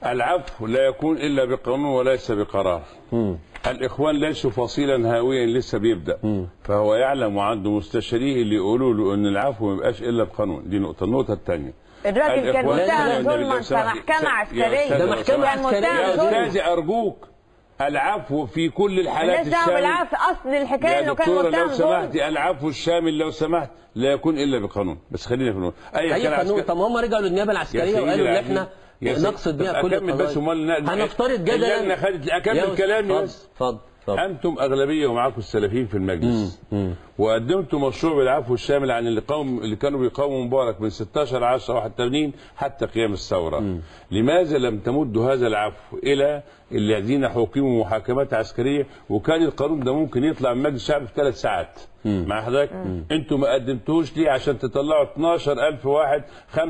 العفو لا يكون الا بقانون وليس بقرار الاخوان ليسوا فصيلا هاويا لسه بيبدا فهو يعلم وعنده مستشاريه اللي يقولوا له ان العفو ما يبقاش الا بقانون دي نقطه النقطه الثانيه الراجل كان الإخوان- متهم لا، لا، ظلما لو سمحت. كمحكمة يا عسكرية أستاذ، ده لو محكمة سمحت. كان عسكرية. متهم يا ظلم استاذي ارجوك العفو في كل الحالات الناس دعوة الشامله بالعفو أصل الحكاية يا إنه كان دكتورة متهم لو ظلم سمحتي العفو الشامل لو سمحت لا يكون الا بقانون بس خلينا في القانون اي اي كان قانون عسكري طب ما هم رجعوا للنيابه يا العسكريه سيدي وقالوا ان العزيز. احنا يا سيدي، نقصد بيها طب كل أكمل بس القضايا. أمال ن- هنفترض اللجنة جدلا خدت اكمل يا كلامي اتفضل بس اتفضل اتفضل انتم اغلبيه ومعاكم السلفيين في المجلس وقدمتوا مشروع بالعفو الشامل عن اللي قوم اللي كانوا بيقاوموا مبارك من 16 10 81 حتى قيام الثوره لماذا لم تمدوا هذا العفو الى الذين حكموا محاكمات عسكريه وكان القانون ده ممكن يطلع من مجلس الشعب في ثلاث ساعات مع حضرتك انتوا ما قدمتوش ليه عشان تطلعوا 12000 واحد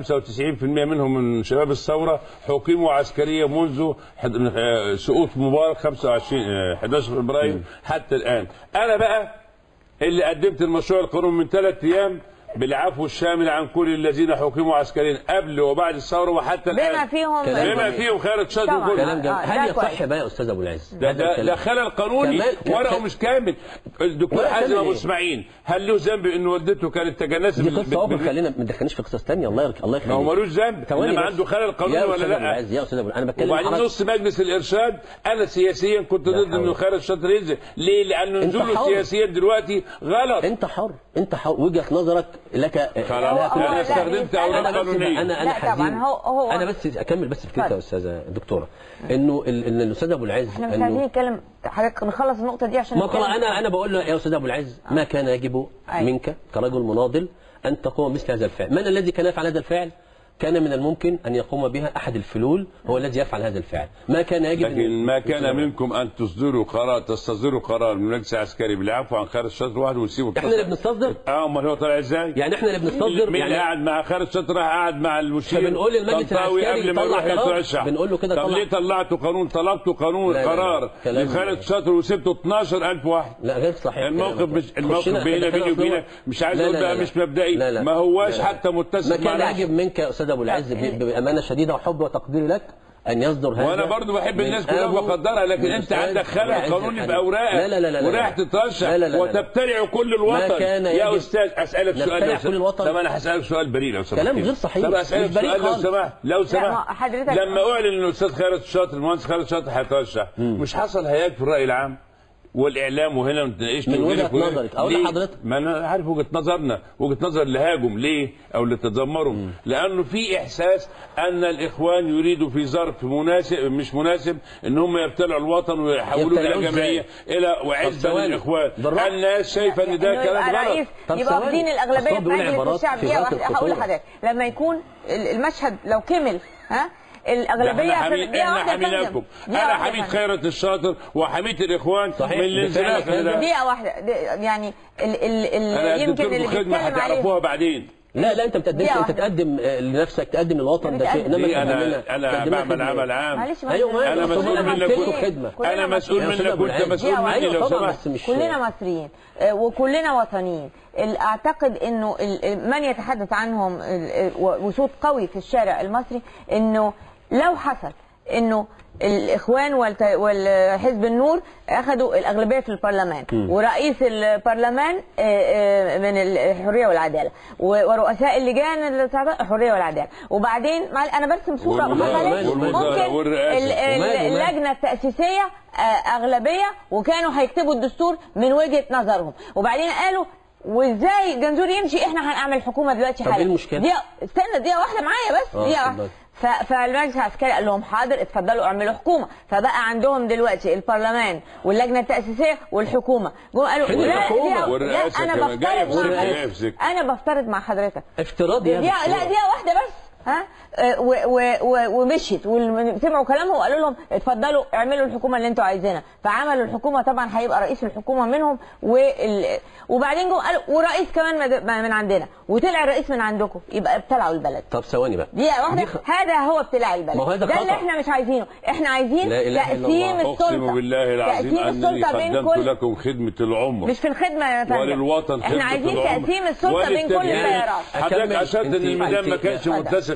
95% منهم من شباب الثوره حكموا عسكريه منذ حد- آه، سقوط مبارك 25 آه، 11 فبراير حتى الان انا بقى اللي قدمت المشروع القانون من ثلاث ايام بالعفو الشامل عن كل الذين حكموا عسكريا قبل وبعد الثوره وحتى الان بما فيهم كلام بما جميل. فيهم خالد شاذ طبعاً. وكل كلام جميل آه، هل ده كويس. يصح بقى يا استاذ ابو العز ده هذا ده, الكلام؟ ده خلل قانوني كمان- ك- ورقه ك- مش كامل الدكتور ورقة حازم كامل ابو إيه؟ اسماعيل هل له ذنب ان والدته كانت تجنست دي بال- قصه اخرى بال- خلينا ما تدخلنيش في قصص ثانيه الله يرك... الله يخليك ما هو ملوش ذنب ثواني انما بس. عنده خلل قانوني يا ولا أستاذ أبو لا العز يا استاذ ابو انا بتكلم وبعدين حضرتك- نص مجلس الارشاد انا سياسيا كنت لا ضد حول. انه خالد شاطر ينزل ليه؟ لانه أنت نزوله حر. سياسيا دلوقتي غلط انت حر انت حر وجهه نظرك لك خلاص هو- هو انا لا، استخدمت يسأل- اوراق انا بس قانونيه انا انا لا طبعاً، حزين هو- هو- انا بس اكمل بس فكرتي يا اتفضل. استاذه دكتوره انه ال- ان الاستاذ ابو العز احنا مش عايزين نتكلم حضرتك نخلص النقطة دي عشان ما نتكلم. طبعا انا انا بقول له يا استاذ ابو العز ما كان يجب أي. منك كرجل مناضل ان تقوم مثل هذا الفعل، من الذي كان يفعل هذا الفعل؟ كان من الممكن ان يقوم بها احد الفلول هو الذي يفعل هذا الفعل، ما كان يجب لكن ما كان منكم ان تصدروا قرار تستصدروا قرار من المجلس العسكري بالعفو عن خالد شاطر واحد وتسيبوا احنا اللي بنستصدر اه امال هو طالع ازاي؟ يعني احنا اللي بنستصدر مين اللي يعني قاعد مع خالد شاطر راح قعد مع المشير فبنقول للمجلس طنطاوي العسكري قبل ما طلع يروح قرار. يترشح بنقول له كده طب طلع- ليه طلعتوا قانون طلبتوا قانون لا، لا، لا. قرار كلام- لخالد شاطر وسبتوا 12000 واحد لا غير صحيح الموقف كلامك. مش الموقف خشنا- بيننا دخلنا بيني في وبينك نقطة- مش عايز لا، اقول لا، بقى لا، مش مبدئي لا، لا. ما هواش لا، لا. حتى متسق ما كان مع يجب نفسه. منك يا استاذ ابو العز ب- بامانه شديده وحب وتقديري لك ان يصدر هذا وانا برضو بحب من الناس كلها أبو- وبقدرها لكن من انت أستاذ عندك أبو خلل العز قانوني الحديد. باوراقك لا لا لا لا لا. ورايح تترشح لا لا لا لا. وتبتلع كل ما الوطن كان يا يجب- استاذ اسالك سؤال نبتلع لو كل سمحت الوطن. طب انا هسالك سؤال بريء لو سمحت كلام غير صحيح. طب اسالك مش بريء سؤال لو خالص. سمحت لو ما سمحت حضرتك- لما اعلن ان الاستاذ خالد شاطر المهندس خالد شاطر هيترشح مش حصل هياج في الراي العام والاعلام وهنا نتناقشت من وهنا وجهة وهنا. نظرك. أقول ليه؟ لحضرتك. ما انا عارف وجهه نظرنا وجهه نظر اللي هاجم ليه او اللي تذمروا لانه في احساس ان الاخوان يريدوا في ظرف مناسب مش مناسب ان هم يبتلعوا الوطن ويحولوه الى يبتلعوه جمعيه الى وعزه ثواني. للاخوان بالراحة. الناس شايفه ان ده إنه كلام يبقى غلط رئيس طب يبقى ثواني. واخدين الاغلبيه أصل هو في بيقول مجلس عبارات الشعب في دقيقه غاية واحده هقول الخطورة. لحضرتك لما يكون ال- المشهد لو كمل ها ده الاغلبيه احنا في حميد دقيقه احنا واحده يا فندم. حميناكم دقيقة انا واحدة يا حميد فندم. خيرت الشاطر وحميد الاخوان صحيح. من الانزلاق بفعلك هذا. ده دقيقه واحده د- يعني ال ال انا ال قدمت يمكن لكم اللي خدمه بيتكلم عليه هتعرفوها بعدين لا لا انت بتقدمش دقيقة انت واحدة. تقدم آه، لنفسك تقدم للوطن ده شيء انما ليه تقدم انا لنا- انا تقدم لنا بعمل خدمة. عمل عام معلش ما ايوه ما انا أصل مسؤول كلنا منك مصريين. كنت خدمه كلنا انا مسؤول يا أستاذ منك أبو وانت العز. مسؤول دقيقة مني واحدة. لو طبعا سمحت بس مش كلنا مصريين آه، وكلنا وطنيين ال- اعتقد انه ال- ال- من يتحدث عنهم ال- ال- و- وصوت قوي في الشارع المصري انه لو حصل انه الاخوان والت- والحزب النور اخذوا الاغلبيه في البرلمان ورئيس البرلمان آه، آه، من الحريه والعداله و- ورؤساء اللجان الحريه والعداله وبعدين مع- انا برسم صوره والوزارة- معلش والوزارة ممكن والرئاسة. ال- ال- وماله- وماله. اللجنه التاسيسيه آه، اغلبيه وكانوا هيكتبوا الدستور من وجهه نظرهم وبعدين قالوا وازاي جنزور يمشي احنا هنعمل حكومه دلوقتي طب حالا إيه المشكلة؟ دقيقه استنى دقيقه واحده معايا بس آه، دقيقه اتفضل. واحده ف- فالمجلس العسكري قال لهم حاضر اتفضلوا اعملوا حكومه فبقى عندهم دلوقتي البرلمان واللجنه التاسيسيه والحكومه جم قالوا فين لا الحكومة؟ لا, والرئاسة لا انا كمان. جاية بفترض في مع سكة، جاية في حضرتك سكة. انا بفترض مع حضرتك افتراضي يا دقيقة لا دكتور. دقيقة واحدة بس ها آه، و- و- و- ومشيت وسمعوا كلامهم وقالوا لهم اتفضلوا اعملوا الحكومه اللي انتوا عايزينها فعملوا الحكومه طبعا هيبقى رئيس الحكومه منهم وال... وبعدين جم قالوا ورئيس كمان مد- من عندنا وطلع الرئيس من عندكم يبقى ابتلعوا البلد طب ثواني بقى دقيقة واحدة دي خ- هذا هو ابتلاع البلد ما هو هذا ده اللي خطأ. احنا مش عايزينه احنا عايزين لا إله إلا تقسيم الله. السلطة اقسم بالله العظيم تقسيم انني السلطة بين قدمت كل لكم خدمه العمر مش في الخدمة يا فندم وللوطن احنا خدمة عايزين العمر. تقسيم السلطة بين كل وللتغيير. التيارات حضرتك أكمل اشرت ان انت الميدان ما فعلتي. كانش اتفضل. متسخ يا دكتور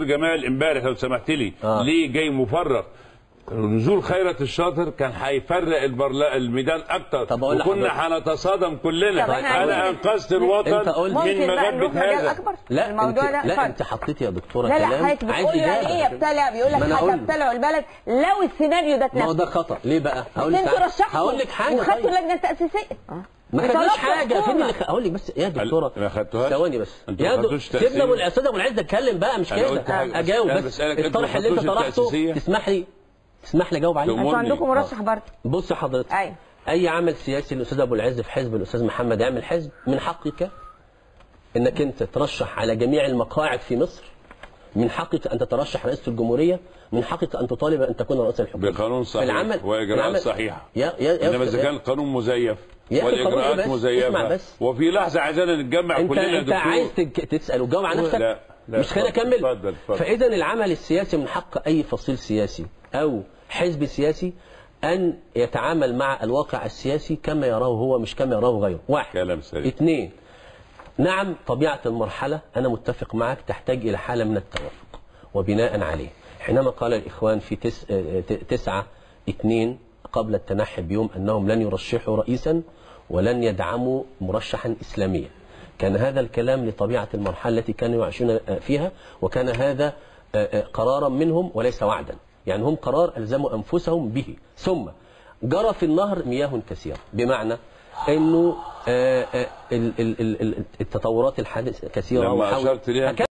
جمال امبارح لو سمحت لي آه. ليه جاي مفرغ نزول خيرت الشاطر كان هيفرق البرلا الميدان اكتر طب أقول وكنا هنتصادم كلنا طب إحنا انا عايزين- انقذت الوطن أنت قلت- ممكن من بقى نروح مغبه مجال هذا اكبر لا الموضوع انت ده لا اتفضل. انت حطيتي يا دكتوره لا لا كلام حضرتك عايز بتقول يعني ايه إجابة. يبتلع بيقول لك ما أنا أقول. هتبتلعوا البلد لو السيناريو ده ما هو اتنفذ ده خطا ليه بقى هقول لك انتوا رشحتوا هقول لك حاجه وخدتوا طيب. اللجنه التاسيسيه ما خدناش وطلبتوا حاجه فين حكومة. اللي خ- هقول لك بس يا دكتوره ما خدتوهاش؟ ثواني بس انتوا يا ما دك- خدتوش سيبنا تأثير؟ ابو الاستاذ ابو العز اتكلم بقى مش أنا كده قلت حاجة. اجاوب أنا بس بسألك، انتوا الطرح ما اللي انت خدتوش طرحته التأسيسية؟ تسمح لي تسمح لي اجاوب عليه تأمرني. انتوا عندكم مرشح برضه بص حضرتك ايوه اي عمل سياسي الاستاذ ابو العز في حزب الاستاذ محمد يعمل حزب من حقك انك انت ترشح على جميع المقاعد في مصر من حقك ان تترشح رئيس الجمهوريه من حقك ان تطالب ان تكون رئيس الحكومه بقانون صحيح العمل واجراءات العمل- صحيحه يا يا يا انما اذا يا- كان القانون مزيف يا أخي القانون والاجراءات إيه بس؟ مزيفه اسمع بس. وفي لحظه عايزانا نتجمع انت كلنا يا انت دكتور عايز تج- تسال وتجاوب على نفسك لا، لا، مش خليني اتفضل، اكمل اتفضل، اتفضل. فاذا العمل السياسي من حق اي فصيل سياسي او حزب سياسي ان يتعامل مع الواقع السياسي كما يراه هو مش كما يراه غيره واحد كلام سليم. اثنين نعم طبيعة المرحلة أنا متفق معك تحتاج إلى حالة من التوافق وبناء عليه حينما قال الإخوان في تس... آه، ت- تسعة اثنين قبل التنحي بيوم أنهم لن يرشحوا رئيسا ولن يدعموا مرشحا إسلاميا كان هذا الكلام لطبيعة المرحلة التي كانوا يعيشون آه، فيها وكان هذا آه، آه، قرارا منهم وليس وعدا يعني هم قرار ألزموا أنفسهم به ثم جرى في النهر مياه كثيرة بمعنى انه آه، آه، ال- ال- ال- ال- التطورات الحادثه كثيره لما وحاول- أشرت ليها هكمل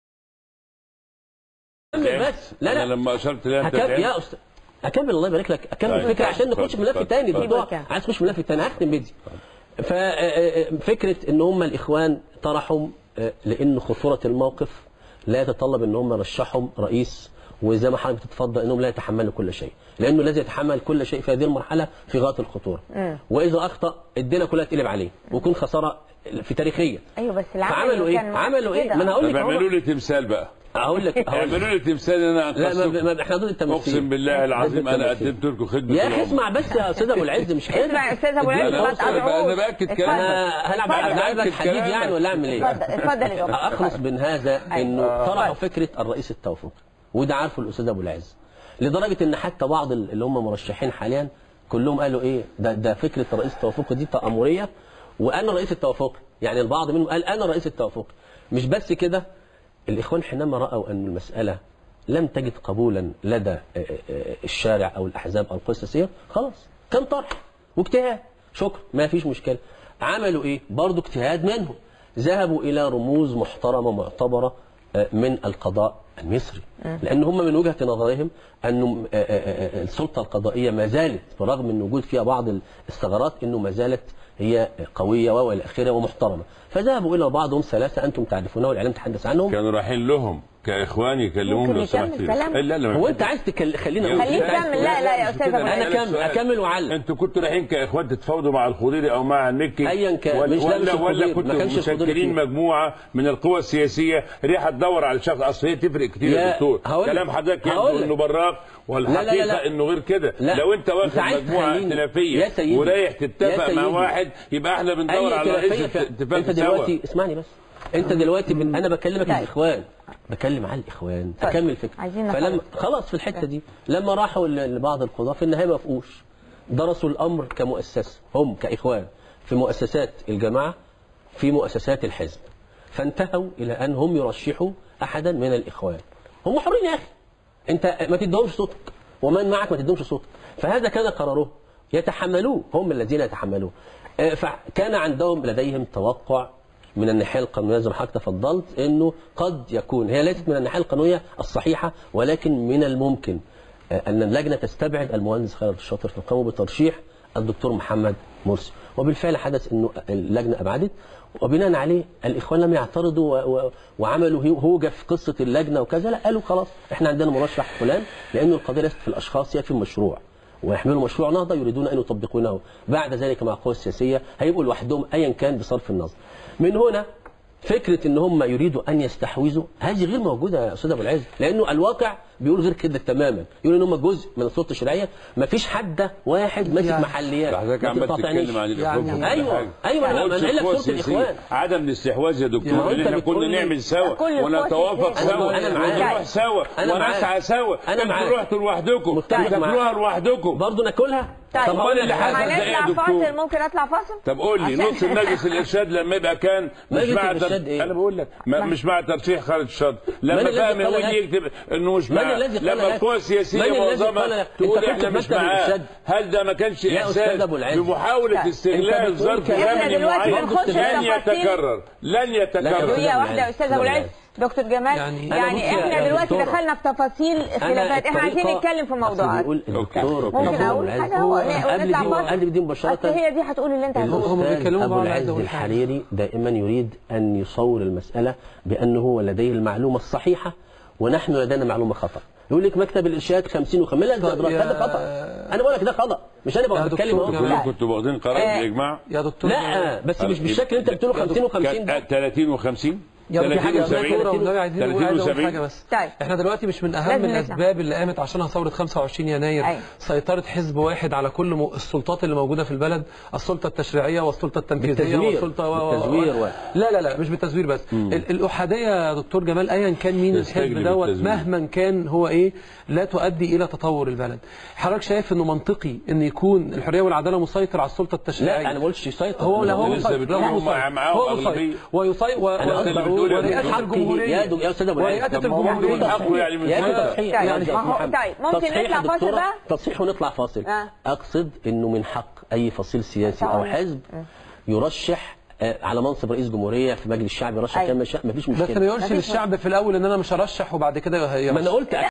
بس لا أنا لا لما اشرت لها انت هكمل تعبت. يا استاذ اكمل الله يبارك لك اكمل طيب. الفكره عشان نخش اتفضل، ملف اتفضل، تاني اتفضل. الموضوع اتفضل. عايز تخش ملف تاني هختم بدي ففكره ان هم الاخوان طرحوا آه، لان خطوره الموقف لا يتطلب ان هم يرشحوا رئيس وزي ما حضرتك بتتفضل انهم لا يتحملوا كل شيء لانه الذي يتحمل كل شيء في هذه المرحله في غايه الخطوره واذا اخطا الدنيا كلها تقلب عليه ويكون خساره في تاريخيه ايوه بس العمل فعملوا ايه كان عملوا ايه كده. ما انا هقول طب لك اعملوا أهو. لي تمثال بقى هقول لك هقول اعملوا لك لي تمثال ان انا لا ما, انقذتكم ما احنا ضد التمثيل اقسم بالله العظيم ضد انا التمثيل. قدمت لكم خدمه يا اخي العمر. اسمع بس يا استاذ ابو العز مش كده اسمع يا استاذ ابو العز لا، ما لا، أنا تقاطعوش. بأكد اتفضل. كلامك. انا هلعب اتفضل. هلعبك بأكد حديد كلامك. يعني ولا اعمل ايه؟ اتفضل اتفضل يا دكتور اخلص من هذا انه أيوة. طرحوا اتفضل. فكره الرئيس التوافقي وده عارفه الاستاذ ابو العز لدرجه ان حتى بعض اللي هم مرشحين حاليا كلهم قالوا ايه ده ده فكره الرئيس التوافقي دي تامريه وانا الرئيس التوافقي يعني البعض منهم قال انا الرئيس التوافقي مش بس كده الاخوان حينما راوا ان المساله لم تجد قبولا لدى آه، آه، الشارع او الاحزاب او القوى السياسيه خلاص كان طرح واجتهاد شكرا ما فيش مشكله عملوا ايه برضو اجتهاد منهم ذهبوا الى رموز محترمه معتبره آه، من القضاء المصري لان هم من وجهه نظرهم ان السلطه القضائيه ما زالت برغم من وجود فيها بعض الثغرات انه ما زالت هي قويه والى اخره ومحترمه فذهبوا الى بعضهم ثلاثه انتم تعرفونه والاعلام تحدث عنهم كانوا رايحين لهم كاخوان يكلموهم ممكن لو يكمل سمحت كلامه؟ لا لا هو انت عايز تكل... خلينا يا أقول- خليه أنت عايز- يكمل لا لا يا مش استاذ كده. ابو انا العز أسألك اكمل سؤال. اكمل واعلم انتوا كنتوا رايحين كاخوان تتفاوضوا مع الخضيري او مع النكي أيا كان. ولا مش- لا، مش ولا, ولا الخضيري. ما كنتوا كانش الخضيري مشكلين فيه. مجموعه من القوى السياسيه ريحه تدور على شخص اصل هي تفرق كتير يا يا- دكتور هقول لك. كلام حضرتك هقول يبدو لك. انه براق لا، لا، والحقيقه لا. انه غير كده لا. لو انت واخد أنت عايز مجموعه تخليني- ائتلافيه يا سيدي. ورايح يا تتفق مع سيدي. واحد يبقى احنا بندور اي على رئيس ائتلافيه اتفاق انت سوا دلوقتي اسمعني بس انت دلوقتي من انا بكلمك طيب. الاخوان بكلم على الاخوان طيب. اكمل الفكره عايزين فلما نخلص. خلاص في الحته دي لما راحوا ل- لبعض القضاه في النهايه ما وافقوش درسوا الامر كمؤسسه هم كاخوان في مؤسسات الجماعه في مؤسسات الحزب فانتهوا الى ان هم يرشحوا احدا من الاخوان هم حرين يا اخي انت ما تدهمش صوتك ومن معك ما تدهمش صوتك فهذا كان قرارهم يتحملوه هم الذين يتحملوه آه، فكان عندهم لديهم توقع من الناحيه القانونيه زي ما حضرتك تفضلت انه قد يكون هي ليست من الناحيه القانونيه الصحيحه ولكن من الممكن آه، ان اللجنه تستبعد المهندس خالد الشاطر فقاموا بترشيح الدكتور محمد مرسي وبالفعل حدث انه اللجنه ابعدت وبناء عليه الاخوان لم يعترضوا و- و- وعملوا هي- هوجه في قصه اللجنه وكذا لا قالوا خلاص احنا عندنا مرشح فلان لانه القضيه ليست في الاشخاص هي في المشروع ويحملوا مشروع نهضه يريدون ان يطبقونه بعد ذلك مع القوى السياسيه هيبقوا لوحدهم ايا كان بصرف النظر من هنا فكره ان هم يريدوا ان يستحوذوا هذه غير موجوده يا استاذ ابو العز لانه الواقع بيقول غير كده تماما يقول ان هم جزء من السلطه الشرعيه ما فيش حد واحد ماسك يعني- محليات حضرتك ما عمال تقاطعنيش. تتكلم عن الاخوان يعني- في كل أيوة، حاجة. أيوة، ما أنا قلتش بنقل لك قوة صورة سياسية. الإخوان. عدم الاستحواذ يا ما دكتور هو ان أنت احنا كنا بتقول لي- نعمل سوا كل القوى ونتوافق السياسية. سوا أنا معاك. ونروح سوا أنا معاك. ونسعى سوا أنا معاك. انتوا رحتوا لوحدكم متفق معاك. تاكلوها لوحدكم برضه ناكلها طيب طب أقول لك اللي حاجة. حصل ده إيه يا هنطلع دكتور؟ فاصل ممكن اطلع فاصل طب قول لي عشان- نص مجلس الارشاد لما يبقى كان مش مجلس مع الإرشاد تر... إيه؟ انا بقول لك ما مش مع ترشيح خالد الشاطر من لما الذي بقى قال مهوي لك؟ يكتب انه مش من مع الذي قال لما لك؟ القوى السياسيه من الذي قال معظمها لك؟ تقول أنت كنت احنا في مش مكتب معاه الإرشاد. هل ده ما كانش يا أستاذ احساس أبو العز. بمحاوله طيب. استغلال أنت بتقول ظرف كده. إحنا زمني دلوقتي معين بنخش في لن تفاصيل. يتكرر لن لا، يتكرر يا دقيقة أستاذ واحدة يا أستاذ أبو العز دكتور جمال يعني- يعني, أنا بص يا- احنا يا دلوقتي دكتورة. دخلنا في تفاصيل خلافات احنا عايزين الطريقة- نتكلم في أصل موضوعات بيقول الدكتور ممكن أبو اقول العز. حاجه هو قبل ونطلع دي فاصل قبل دي مباشرة أصل هي دي هتقول اللي انت هتقوله هم الأستاذ بيتكلموا أبو بعض عايز العز أقول حاجة. الحريري دائما يريد أن يصور المسألة بأنه لديه المعلومة الصحيحة ونحن لدينا معلومة خطأ يقول لك مكتب الإرشاد 50 و50 لا ده طب ده- يا- هذا خطأ أنا بقول لك ده خطأ مش أنا يا بقى بتكلم دكتور أهو جمال. كلكم كنتوا واخدين قرار آه. بالاجماع يا دكتور لا بس مش بالشكل اللي أنت بتقوله 50 و50 ده 30 و50 يا دكتور حاجه 30 اسمها كوره و70 والنبي عايزين نقول عايز اقول 30 حاجه بس طيب. احنا دلوقتي مش من اهم لازم نطلع. الاسباب اللي قامت عشانها ثوره 25 يناير أيوة. سيطره حزب واحد على كل م- السلطات اللي موجوده في البلد السلطه التشريعيه والسلطه التنفيذيه بالتزوير. والسلطه و- و- بالتزوير و- لا لا لا مش بالتزوير بس ال- الاحاديه يا دكتور جمال ايا كان مين تستجلب الحزب دوت التزوير. مهما كان هو ايه لا تؤدي الى تطور البلد حضرتك شايف انه منطقي ان يكون الحريه والعداله مسيطر على السلطه التشريعيه لا أنا ما قلتش يسيطر هو لا هو لسه مسيطر بتقول لا، هو هم مسيطر. معاهم هو أغلبية. مسيطر ويسيطر و- أنا و- قصدي بتقول يا ورئاسه دكتور. الجمهوريه يا دك- يا أستاذ أبو العز. ورئاسه طب ما هو الجمهوريه من حقه يعني من يا فوق. تصحيح طيب، يا ما أستاذ هو- محمد. طيب، ممكن تصحيح نطلع يا فاصل دكتورة، بقى؟ تصحيح ونطلع فاصل آه. اقصد انه من حق اي فصيل سياسي او طبعاً. حزب يرشح آه، على منصب رئيس جمهوريه في مجلس الشعب يرشح أيوة. كام شاء مفيش بس ما مشكله يقولش للشعب في الاول ان انا مش هرشح وبعد كده ما انا قلت